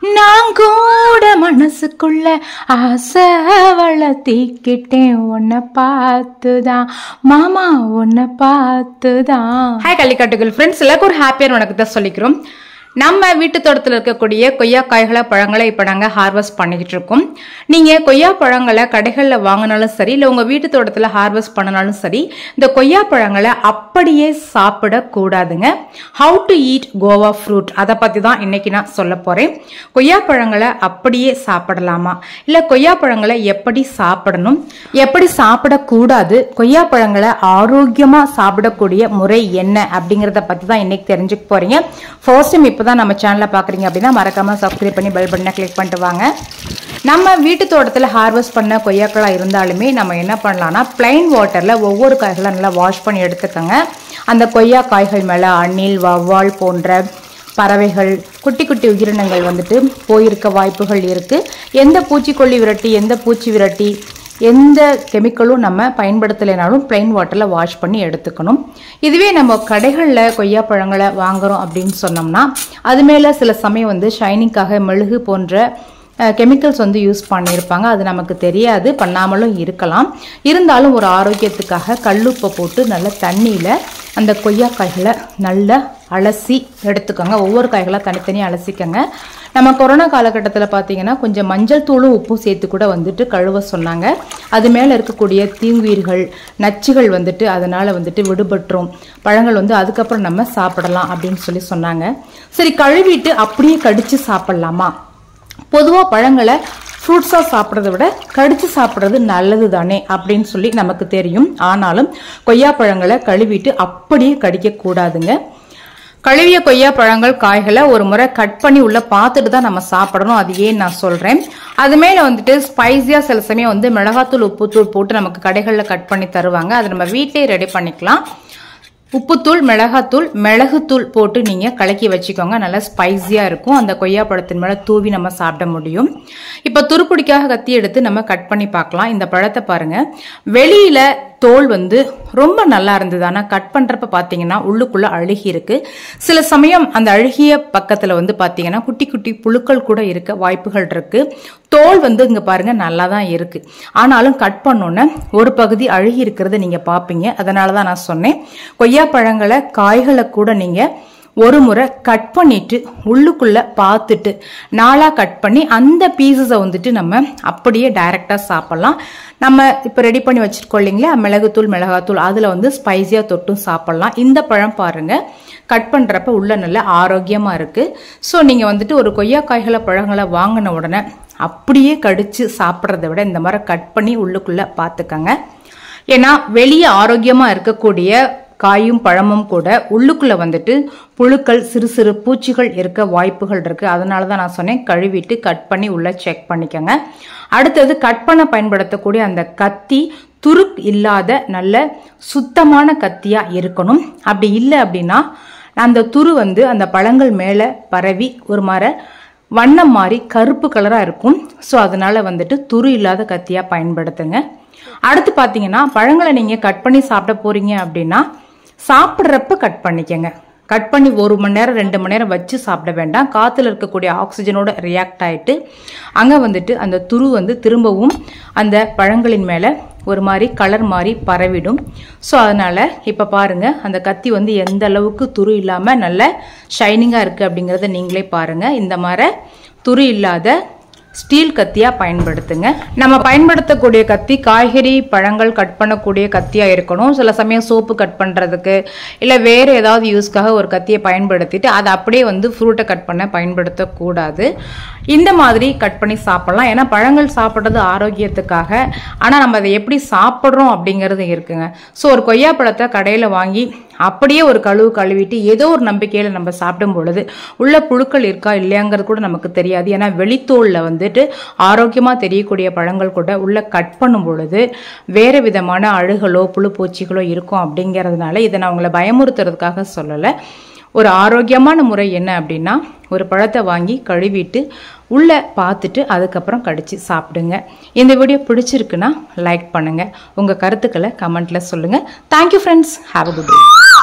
நான் கூட மனசுக்குள்ள ஆசை வளர்த்திக்கிட்டேன் உன்னை பார்த்துதான் மாமா உன்னை பார்த்துதான் ஹாய் கள்ளிக்காட்டுகள் ஃப்ரெண்ட்ஸ் எல்லாருக்கும் ஒரு ஹாப்பியான வணக்கத்தை சொல்லிக்கிறோம் நம்ம வீட்டு தோட்டத்தில் இருக்கக்கூடிய கொய்யா காய்களை பழங்களை இப்போ நாங்கள் ஹார்வெஸ்ட் பண்ணிக்கிட்டு இருக்கோம் நீங்கள் கொய்யா பழங்களை கடைகளில் வாங்கினாலும் சரி இல்லை உங்கள் வீட்டு தோட்டத்தில் ஹார்வெஸ்ட் பண்ணினாலும் சரி இந்த கொய்யா பழங்களை அப்படியே சாப்பிடக்கூடாதுங்க how to eat guava fruit அதை பற்றி தான் இன்னைக்கு நான் சொல்ல போகிறேன் கொய்யா பழங்களை அப்படியே சாப்பிடலாமா இல்லை கொய்யா பழங்களை எப்படி சாப்பிடணும் எப்படி சாப்பிடக்கூடாது கொய்யா பழங்களை ஆரோக்கியமாக சாப்பிடக்கூடிய முறை என்ன அப்படிங்கிறத பற்றி தான் இன்னைக்கு தெரிஞ்சுக்க போகிறீங்க ஃபர்ஸ்ட் டைம் இப்போ தான் நம்ம சேனலை பார்க்குறீங்க அப்படின்னா மறக்காமல் சப்ஸ்கிரைப் பண்ணி பெல் பட்டனை கிளிக் பண்ணிட்டு வாங்க நம்ம வீட்டு தோட்டத்தில் ஹார்வெஸ்ட் பண்ண கொய்யாக்களாக இருந்தாலுமே நம்ம என்ன பண்ணலாம்னா பிளைன் வாட்டரில் ஒவ்வொரு காய்களை நல்லா வாஷ் பண்ணி எடுத்துக்கோங்க அந்த கொய்யா காய்கள் மேலே அணில் வவ்வால் போன்ற பறவைகள் குட்டி குட்டி உயிரினங்கள் வந்துட்டு போயிருக்க வாய்ப்புகள் இருக்குது எந்த பூச்சிக்கொல்லி விரட்டி எந்த பூச்சி விரட்டி எந்த கெமிக்கலும் நம்ம பயன்படுத்தலைனாலும் பிளைன் வாட்டரில் வாஷ் பண்ணி எடுத்துக்கணும் இதுவே நம்ம கடைகளில் கொய்யா பழங்களை வாங்குறோம் அப்படின்னு சொன்னோம்னா அது மேலே சில சமயம் வந்து ஷைனிங்காக மெழுகு போன்ற கெமிக்கல்ஸ் வந்து யூஸ் பண்ணியிருப்பாங்க அது நமக்கு தெரியாது பண்ணாமலும் இருக்கலாம் இருந்தாலும் ஒரு ஆரோக்கியத்துக்காக கல்லுப்பை போட்டு நல்ல தண்ணியில் அந்த கொய்யா காய்களை நல்லா அலசி எடுத்துக்கோங்க ஒவ்வொரு காய்களாக தனித்தனியாக அலசிக்கோங்க நம்ம கொரோனா காலகட்டத்தில் பார்த்தீங்கன்னா கொஞ்சம் மஞ்சள் தூளும் உப்பும் சேர்த்து கூட வந்துட்டு கழுவ சொன்னாங்க அது மேலே இருக்கக்கூடிய தீங்குயிர்கள் நச்சுகள் வந்துட்டு அதனால் வந்துட்டு விடுபட்டுரும் பழங்கள் வந்து அதுக்கப்புறம் நம்ம சாப்பிடலாம் அப்படின்னு சொல்லி சொன்னாங்க சரி கழுவிட்டு அப்படியே கடிச்சு சாப்பிடலாமா பொதுவாக பழங்களை ஃப்ரூட்ஸாக சாப்பிட்றத விட கடிச்சு சாப்பிட்றது நல்லது தானே அப்படின்னு சொல்லி நமக்கு தெரியும் ஆனாலும் கொய்யா பழங்களை கழுவிட்டு அப்படியே கடிக்கக்கூடாதுங்க கழுவிய கொய்யா பழங்கள் காய்களை ஒரு முறை கட் பண்ணி உள்ள பார்த்துட்டு தான் நம்ம சாப்பிடணும் அது ஏன் நான் சொல்றேன் அது மேல வந்துட்டு ஸ்பைசியா சில சமயம் வந்து மிளகாத்தூள் உப்புத்தூள் போட்டு நமக்கு கடைகளில் கட் பண்ணி தருவாங்க அதை நம்ம வீட்டிலேயே ரெடி பண்ணிக்கலாம் உப்புத்தூள் மிளகாத்தூள் மிளகுத்தூள் போட்டு நீங்க கலக்கி வச்சுக்கோங்க நல்லா ஸ்பைசியா இருக்கும் அந்த கொய்யா பழத்தின் மேல தூவி நம்ம சாப்பிட முடியும் இப்ப துருப்பிடிக்காக கத்தி எடுத்து நம்ம கட் பண்ணி பார்க்கலாம் இந்த பழத்தை பாருங்க வெளியில தோல் வந்து ரொம்ப நல்லா இருந்தது ஆனால் கட் பண்ணுறப்ப பார்த்தீங்கன்னா உள்ளுக்குள்ளே அழுகி இருக்கு சில சமயம் அந்த அழுகிய பக்கத்தில் வந்து பார்த்தீங்கன்னா குட்டி குட்டி புழுக்கள் கூட இருக்க வாய்ப்புகள் இருக்கு தோல் வந்து இங்கே பாருங்க நல்லா தான் இருக்கு ஆனாலும் கட் பண்ணோன்னே ஒரு பகுதி அழுகி இருக்கிறத நீங்கள் பார்ப்பீங்க அதனால தான் நான் சொன்னேன் கொய்யா பழங்களை காய்களை கூட நீங்கள் ஒரு முறை கட் பண்ணிட்டு உள்ளுக்குள்ள பார்த்துட்டு நாளாக கட் பண்ணி அந்த பீசஸை வந்துட்டு நம்ம அப்படியே டைரெக்டாக சாப்பிட்லாம் நம்ம இப்போ ரெடி பண்ணி வச்சுருக்கோம் இல்லைங்களா மிளகுத்தூள் மிளகாத்தூள் அதில் வந்து ஸ்பைஸியாக தொட்டும் சாப்பிட்லாம் இந்த பழம் பாருங்க கட் பண்ணுறப்ப உள்ள நல்ல ஆரோக்கியமாக இருக்குது ஸோ நீங்கள் வந்துட்டு ஒரு கொய்யா காய்களை பழங்களை வாங்கின உடனே அப்படியே கடிச்சு சாப்பிட்றத விட இந்த மாதிரி கட் பண்ணி உள்ளுக்குள்ளே பார்த்துக்கங்க ஏன்னா வெளியே ஆரோக்கியமாக இருக்கக்கூடிய காயும் பழமும் கூட உள்ளுக்குள்ள வந்துட்டு புழுக்கள் சிறு சிறு பூச்சிகள் இருக்க வாய்ப்புகள் இருக்கு அதனால தான் நான் சொன்னேன் கழுவிட்டு கட் பண்ணி உள்ள செக் பண்ணிக்கோங்க அடுத்தது கட் பண்ண பயன்படுத்தக்கூடிய அந்த கத்தி துருக் இல்லாத நல்ல சுத்தமான கத்தியா இருக்கணும் அப்படி இல்லை அப்படின்னா அந்த துரு வந்து அந்த பழங்கள் மேலே பரவி ஒரு மாதிரி வண்ணம் மாறி கருப்பு கலராக இருக்கும் ஸோ அதனால வந்துட்டு துரு இல்லாத கத்தியாக பயன்படுத்துங்க அடுத்து பார்த்தீங்கன்னா பழங்களை நீங்கள் கட் பண்ணி சாப்பிட போறீங்க அப்படின்னா சாப்பிட்றப்ப கட் பண்ணிக்கங்க கட் பண்ணி ஒரு மணி நேரம் ரெண்டு மணி நேரம் வச்சு சாப்பிட வேண்டாம் காற்றுல இருக்கக்கூடிய ஆக்சிஜனோட ரியாக்ட் ஆகிட்டு அங்கே வந்துட்டு அந்த துரு வந்து திரும்பவும் அந்த பழங்களின் மேலே ஒரு மாதிரி கலர் மாதிரி பரவிடும் ஸோ அதனால் இப்போ பாருங்கள் அந்த கத்தி வந்து எந்த அளவுக்கு துரு இல்லாமல் நல்ல ஷைனிங்காக இருக்குது அப்படிங்கிறத நீங்களே பாருங்கள் இந்த மாதிரி துரு இல்லாத ஸ்டீல் கத்தியா பயன்படுத்துங்க நம்ம பயன்படுத்தக்கூடிய கத்தி காய்கறி பழங்கள் கட் பண்ணக்கூடிய கத்தியா இருக்கணும் சில சமயம் சோப்பு கட் பண்றதுக்கு இல்ல வேற ஏதாவது யூஸ்க்காக ஒரு கத்தியை பயன்படுத்திட்டு அதை அப்படியே வந்து ஃப்ரூட்டை கட் பண்ண பயன்படுத்தக்கூடாது இந்த மாதிரி கட் பண்ணி சாப்பிடலாம் ஏன்னா பழங்கள் சாப்பிட்றது ஆரோக்கியத்துக்காக ஆனால் நம்ம அதை எப்படி சாப்பிட்றோம் அப்படிங்கிறது இருக்குங்க ஸோ ஒரு கொய்யா பழத்தை கடையில் வாங்கி அப்படியே ஒரு கழுவு கழுவிட்டு ஏதோ ஒரு நம்பிக்கையில் நம்ம சாப்பிடும் பொழுது உள்ள புழுக்கள் இருக்கா இல்லையாங்கிறது கூட நமக்கு தெரியாது ஏன்னா வெளித்தோலில் வந்துட்டு ஆரோக்கியமாக தெரியக்கூடிய பழங்கள் கூட உள்ள கட் பண்ணும் பொழுது வேறு விதமான அழுகலோ புழு பூச்சிகளோ இருக்கும் அப்படிங்கிறதுனால இதை நான் உங்களை பயமுறுத்துறதுக்காக சொல்லலை ஒரு ஆரோக்கியமான முறை என்ன அப்படின்னா ஒரு பழத்தை வாங்கி கழுவிட்டு உள்ளே பார்த்துட்டு அதுக்கப்புறம் கடிச்சு சாப்பிடுங்க இந்த வீடியோ பிடிச்சிருக்குன்னா லைக் பண்ணுங்கள் உங்கள் கருத்துக்களை கமெண்ட்டில் சொல்லுங்கள் thank you friends have a good day